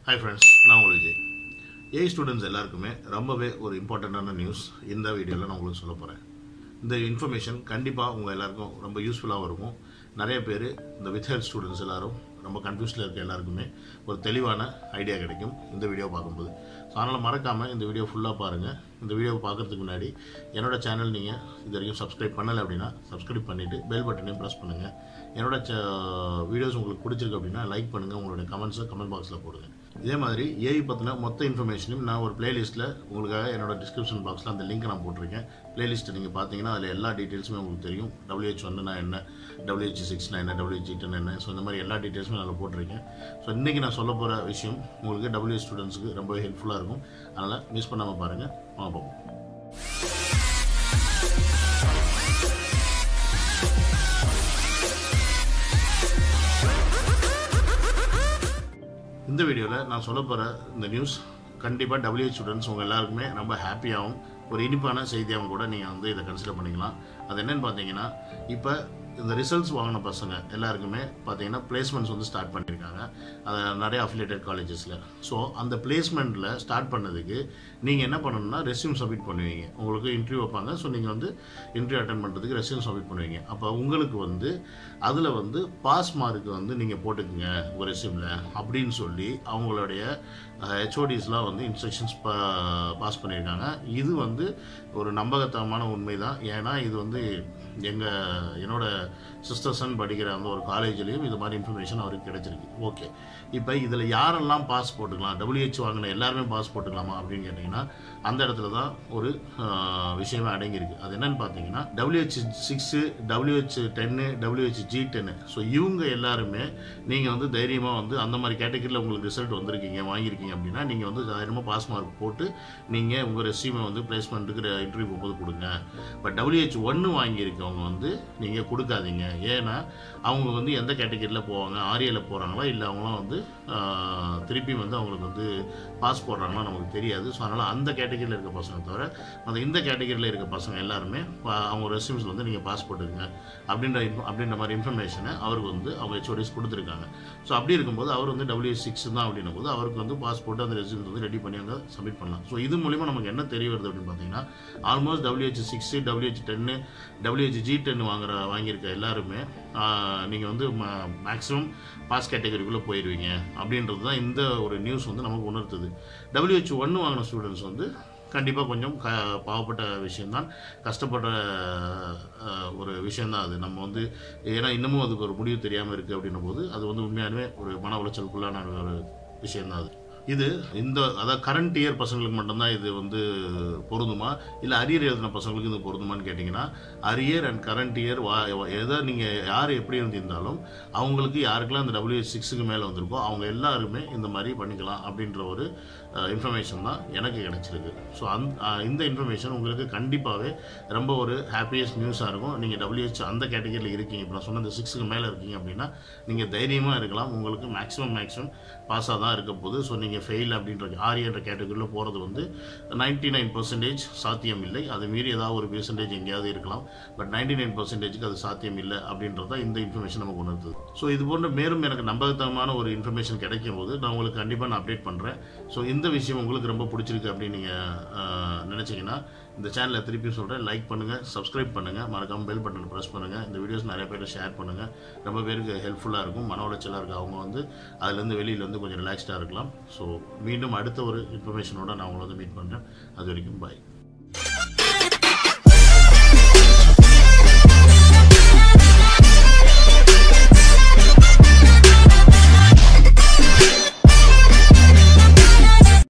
hi friends நான் உங்கள் Vijay AI students எல்லாருக்குமே ரொம்பவே ஒரு இம்பார்ட்டண்ட்டான நியூஸ் இந்த வீடியோவில் நான் உங்களுக்கு சொல்ல போகிறேன் இந்த இன்ஃபர்மேஷன் கண்டிப்பாக உங்கள் எல்லாருக்கும் ரொம்ப யூஸ்ஃபுல்லாகவும் இருக்கும் நிறைய பேர் இந்த வித் ஹெல்த் ஸ்டூடெண்ட்ஸ் எல்லாரும் ரொம்ப கன்ஃபியூஸில் இருக்க எல்லாருக்குமே ஒரு தெளிவான ஐடியா கிடைக்கும் இந்த வீடியோ பார்க்கும்போது ஸோ அதனால் மறக்காமல் இந்த வீடியோ ஃபுல்லாக பாருங்கள் இந்த வீடியோவை பார்க்குறதுக்கு முன்னாடி என்னோட சேனல் நீங்கள் இது வரைக்கும் சப்ஸ்கிரைப் பண்ணலை அப்படின்னா சப்ஸ்கிரைப் பண்ணிவிட்டு பெல் பட்டனையும் ப்ரெஸ் பண்ணுங்கள் என்னோட வீடியோஸ் உங்களுக்கு பிடிச்சிருக்கு அப்படின்னா லைக் பண்ணுங்கள் உங்களுடைய கமெண்ட்ஸை கமெண்ட் பாக்ஸில் போடுங்க இதே மாதிரி ஏஐ பற்றின மொத்த இன்ஃபர்மேஷனையும் நான் ஒரு பிளேலிஸ்ட்டில் உங்களுக்காக என்னோட டிஸ்கிரிப்ஷன் பாக்ஸில் அந்த லிங்க் நான் போட்டிருக்கேன் பிளேலிஸ்ட்டை நீங்கள் பார்த்தீங்கன்னா அதில் எல்லா டீட்டெயில்ஸுமே உங்களுக்கு தெரியும் டபிள்யூஹெச் ஒன்றுனா என்ன டபிள்யூஹெச் சிக்ஸ்னா என்ன டபிள்யூஹெச் டென் என்ன ஸோ இந்த மாதிரி எல்லா டீட்டெயில்ஸுமே அதில் போட்டிருக்கேன் ஸோ இன்றைக்கி நான் சொல்ல போகிற விஷயம் உங்களுக்கு டபிள்யூஹெச் ஸ்டூடெண்ட்ஸுக்கு ரொம்பவே ஹெல்ப்ஃபுல்லாக இருக்கும் அதனால் மிஸ் பண்ணாமல் பாருங்கள் வாங்க பார்ப்போம் இந்த வீடியோவில் நான் சொல்ல போகிற இந்த நியூஸ் கண்டிப்பாக டபிள்யூஹெச் ஸ்டூடெண்ட்ஸ் உங்கள் எல்லாருக்குமே ரொம்ப ஹாப்பியாகவும் ஒரு இனிப்பான செய்தியாகவும் கூட நீங்கள் வந்து இதை கன்சிடர் பண்ணிக்கலாம் அது என்னென்னு பார்த்தீங்கன்னா இப்போ இந்த ரிசல்ட்ஸ் வாங்கின பசங்க எல்லாருக்குமே பார்த்தீங்கன்னா பிளேஸ்மெண்ட்ஸ் வந்து ஸ்டார்ட் பண்ணியிருக்காங்க அது நிறைய அஃபிலியேட்டட் காலேஜஸில் ஸோ அந்த பிளேஸ்மெண்ட்டில் ஸ்டார்ட் பண்ணதுக்கு நீங்கள் என்ன பண்ணணும்னா ரெஸ்யூம் சப்மிட் பண்ணுவீங்க உங்களுக்கு இன்டர்வியூ வைப்பாங்க ஸோ நீங்கள் வந்து இன்டர்வியூ அட்டன் பண்ணுறதுக்கு ரெஸ்யூம் சப்மிட் பண்ணுவீங்க அப்போ உங்களுக்கு வந்து அதில் வந்து பாஸ் மார்க் வந்து நீங்கள் போட்டுக்குங்க உங்கள் ரெஸ்யூமில் அப்படின்னு சொல்லி அவங்களுடைய ஹெச்ஓடிஸ்லாம் வந்து இன்ஸ்ட்ரக்ஷன்ஸ் பாஸ் பண்ணியிருக்காங்க இது வந்து ஒரு நம்பகத்தனமான உண்மை தான் ஏன்னா இது வந்து எங்கள் என்னோட சிஸ்டர்சன் படிக்கிற அந்த ஒரு காலேஜ்லேயும் இது மாதிரி இன்ஃபர்மேஷன் அவருக்கு கிடைச்சிருக்கு ஓகே இப்போ இதில் யாரெல்லாம் பாஸ் போட்டுக்கலாம் டபிள்யூஹெச் வாங்கின எல்லாருமே பாஸ் போட்டுக்கலாமா அப்படின்னு கேட்டிங்கன்னா அந்த இடத்துல தான் ஒரு விஷயமே அடங்கியிருக்கு அது என்னன்னு பார்த்தீங்கன்னா WH six WH ten WH G ten so இவங்க எல்லாருமே நீங்கள் வந்து தைரியமாக வந்து அந்த மாதிரி கேட்டகரியில் உங்களுக்கு ரிசல்ட் வந்திருக்கீங்க வாங்கியிருக்கீங்க அப்படின்னா நீங்கள் வந்து தைரியமாக பாஸ் மார்க் போட்டு நீங்கள் உங்கள் ரெஸ்யூமை வந்து பிளேஸ்மெண்ட்டுக்கு இன்டர்வியூ போகும்போது கொடுங்க பட் டபிள்யூஹெச் ஒன்று வாங்கியிருக்கவங்க வந்து நீங்கள் கொடுக்காதீங்க ஏன்னா அவங்க வந்து எந்த கேட்டகரியில் போவாங்க ஆரியல போகிறாங்களா இல்லை அவங்களாம் வந்து திருப்பி வந்து அவங்களுக்கு வந்து பாஸ் போடுறாங்களா நமக்கு தெரியாது ஸோ அதனால் அந்த கேட்டகரியில் இருக்க பசங்க தவிர அந்த இந்த கேட்டகரியில் இருக்க பசங்க எல்லாருமே அவங்க ரெஸ்யூம்ஸில் வந்து நீங்கள் பாஸ் போட்டுருங்க அப்படின்ற அப்படின்ற மாதிரி இன்ஃபர்மேஷனை அவருக்கு வந்து அவங்க ஹெச்ஓடிஸ் கொடுத்துருக்காங்க ஸோ அப்படி இருக்கும்போது அவர் வந்து டபிள்யூ சிக்ஸ் தான் அப்படின்னும் போது அவருக்கு வந்து பாஸ்போர்ட் அந்த ரெஸ்யூம்ஸ் வந்து ரெடி பண்ணி அங்கே சப்மிட் பண்ணலாம் ஸோ இது மூலிமா நமக்கு என்ன தெரிய வருது அப்படின்னு பார்த்தீங்கன்னா almost WH six WH ten WH G ten வாங்குற வாங்கியிருக்க எல்லாருமே நீங்கள் வந்து மேக்ஸிமம் பாஸ் கேட்டகரிக்குள்ளே போயிடுவீங்க அப்படின்றது தான் இந்த ஒரு நியூஸ் வந்து நமக்கு உணர்த்துது டபிள்யூஹெச் ஒன்று வாங்கின ஸ்டூடெண்ட்ஸ் வந்து கண்டிப்பாக கொஞ்சம் க பாவப்பட்ட விஷயந்தான் கஷ்டப்படுற ஒரு விஷயந்தான் அது நம்ம வந்து ஏன்னா இன்னமும் அதுக்கு ஒரு முடிவு தெரியாமல் இருக்குது அப்படின்னும் போது அது வந்து உண்மையாலுமே ஒரு மன உளைச்சலுக்குள்ளான ஒரு விஷயந்தான் அது இது இந்த அதாவது கரண்ட் இயர் பசங்களுக்கு மட்டும்தான் இது வந்து பொருந்துமா இல்லை அரியர் எழுதின பசங்களுக்கு இது பொருந்துமான்னு கேட்டிங்கன்னா அரியர் அண்ட் கரண்ட் இயர் வா எதை நீங்கள் யார் எப்படி இருந்திருந்தாலும் அவங்களுக்கு யாருக்கெல்லாம் இந்த டபிள்யூஹெச் சிக்ஸுக்கு மேலே வந்திருக்கோ அவங்க எல்லாருமே இந்த மாதிரி பண்ணிக்கலாம் அப்படின்ற ஒரு இன்ஃபர்மேஷன் தான் எனக்கு கிடச்சிருக்கு ஸோ அந் இந்த இன்ஃபர்மேஷன் உங்களுக்கு கண்டிப்பாகவே ரொம்ப ஒரு ஹாப்பியஸ்ட் நியூஸாக இருக்கும் நீங்கள் டபிள்யூஹெச் அந்த கேட்டகரியில் இருக்கீங்க இப்போ நான் சொன்ன இந்த சிக்ஸுக்கு மேலே இருக்கீங்க அப்படின்னா நீங்கள் தைரியமாக இருக்கலாம் உங்களுக்கு மேக்ஸிமம் மேக்ஸிமம் பாஸாக தான் இருக்க போகுது ஸோ நீங்கள் ஃபெயில் அப்படின்ற ஆரியன்ற கேட்டகரியில் போகிறது வந்து நைன்டி நைன் பர்சன்டேஜ் சாத்தியம் இல்லை அது மீறி ஏதாவது ஒரு பெர்சன்டேஜ் எங்கேயாவது இருக்கலாம் பட் நைன்டி நைன் பர்சன்டேஜுக்கு அது சாத்தியம் இல்லை அப்படின்றது தான் இந்த இன்ஃபர்மேஷன் நமக்கு உணர்த்துது ஸோ இது போன்ற மேலும் எனக்கு நம்பகத்தனமான ஒரு இன்ஃபர்மேஷன் கிடைக்கும் போது நான் உங்களுக்கு கண்டிப்பாக நான் அப்டேட் பண்ணுறேன் ஸோ இந்த விஷயம் உங்களுக்கு ரொம்ப பிடிச்சிருக்கு அப்படின்னு நீங்கள் நினச்சிங்கன்னா இந்த சேனலை திருப்பி சொல்கிறேன் லைக் பண்ணுங்கள் சப்ஸ்கிரைப் பண்ணுங்கள் மறக்காமல் பெல் பட்டனை ப்ரெஸ் பண்ணுங்கள் இந்த வீடியோஸ் நிறைய பேர் ஷேர் பண்ணுங்கள் ரொம்ப பேருக்கு ஹெல்ப்ஃபுல்லாக இருக்கும் மன உளைச்சலாக இருக்குது அவங்க வந்து அதுலேருந்து வெளியில் வந்து கொஞ்சம் ரிலாக்ஸ்டாக இருக்கலாம் ஸோ மீண்டும் அடுத்த ஒரு இன்ஃபர்மேஷனோட நான் உங்களை வந்து மீட் பண்ணுறேன் அது வரைக்கும் பாய்